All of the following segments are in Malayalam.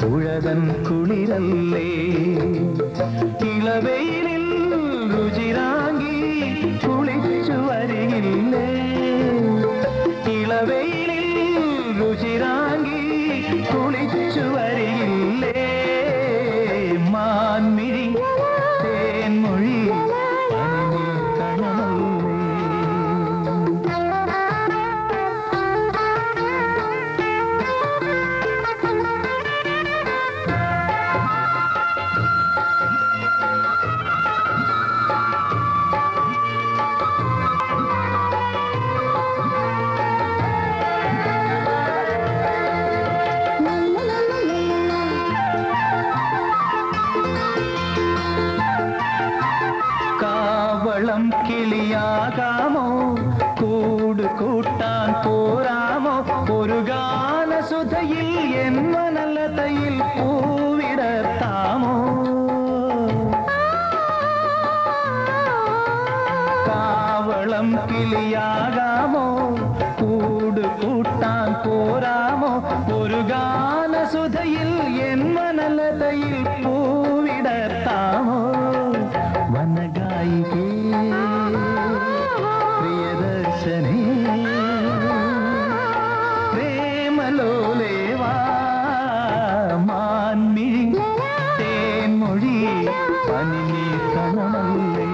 ഉഴതൻ കുളിരല്ലേ ഇളവെയിലിൽ രുചിരാങ്കി കുളിച്ചു വരികില്ലേ ഇളവെയിലിൽ രുചിരാങ്കി കുളിച്ചു വരികില്ലേ മാൻമിഴി തേൻമൊഴി പനിനീർ കണമല്ലേ കാവളം കിളിയാകാമോ കൂട് കൂട്ടാൻ പോരാമോ ഒരു ഗാനസുധയിൽ എൻ മനലതയിൽ പൂവിടത്താമോ കാവളം കിളിയാകാമോ കൂട് കൂട്ടാൻ പോരാമോ ഒരു ഗാനസുധയിൽ എൻ മനലതയിൽ പൂവിടത്താമോ വനഗായികേ പ്രിയദർശനേ പ്രേമലോലേവാ മാൻമിഴി തേൻമൊഴി പനിനീ കണമല്ലേ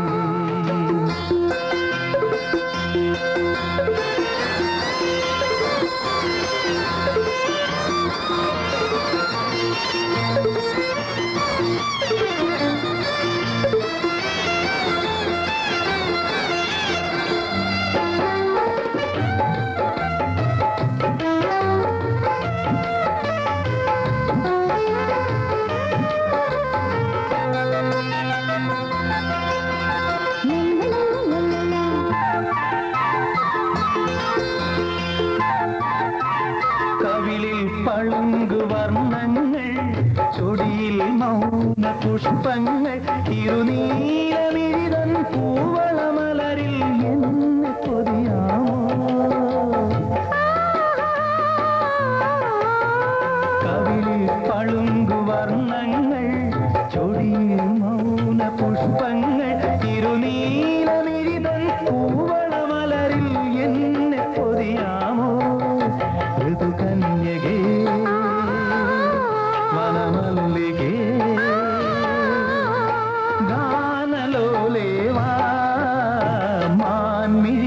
കവിളിൽ പളുങ്കു വർണ്ണങ്ങൾ ചൊടിയിൽ മൗന പുഷ്പങ്ങൾ ഇരുനീലമിഴിതൻ പൂവളമലരിൽ എന്നെ പൊതിയാമോ കവിളിൽ പളുങ്കു വർണ്ണങ്ങൾ ചൊടിയിൽ മൗന പുഷ്പങ്ങൾ ഇരുനീലമിഴിതൻ പൂവളമലരിൽ എന്നെ പൊതിയാമോ ഋതുകന്യകേ വനമല്ലികേ ഗാനലോലേവാ മാൻമിഴി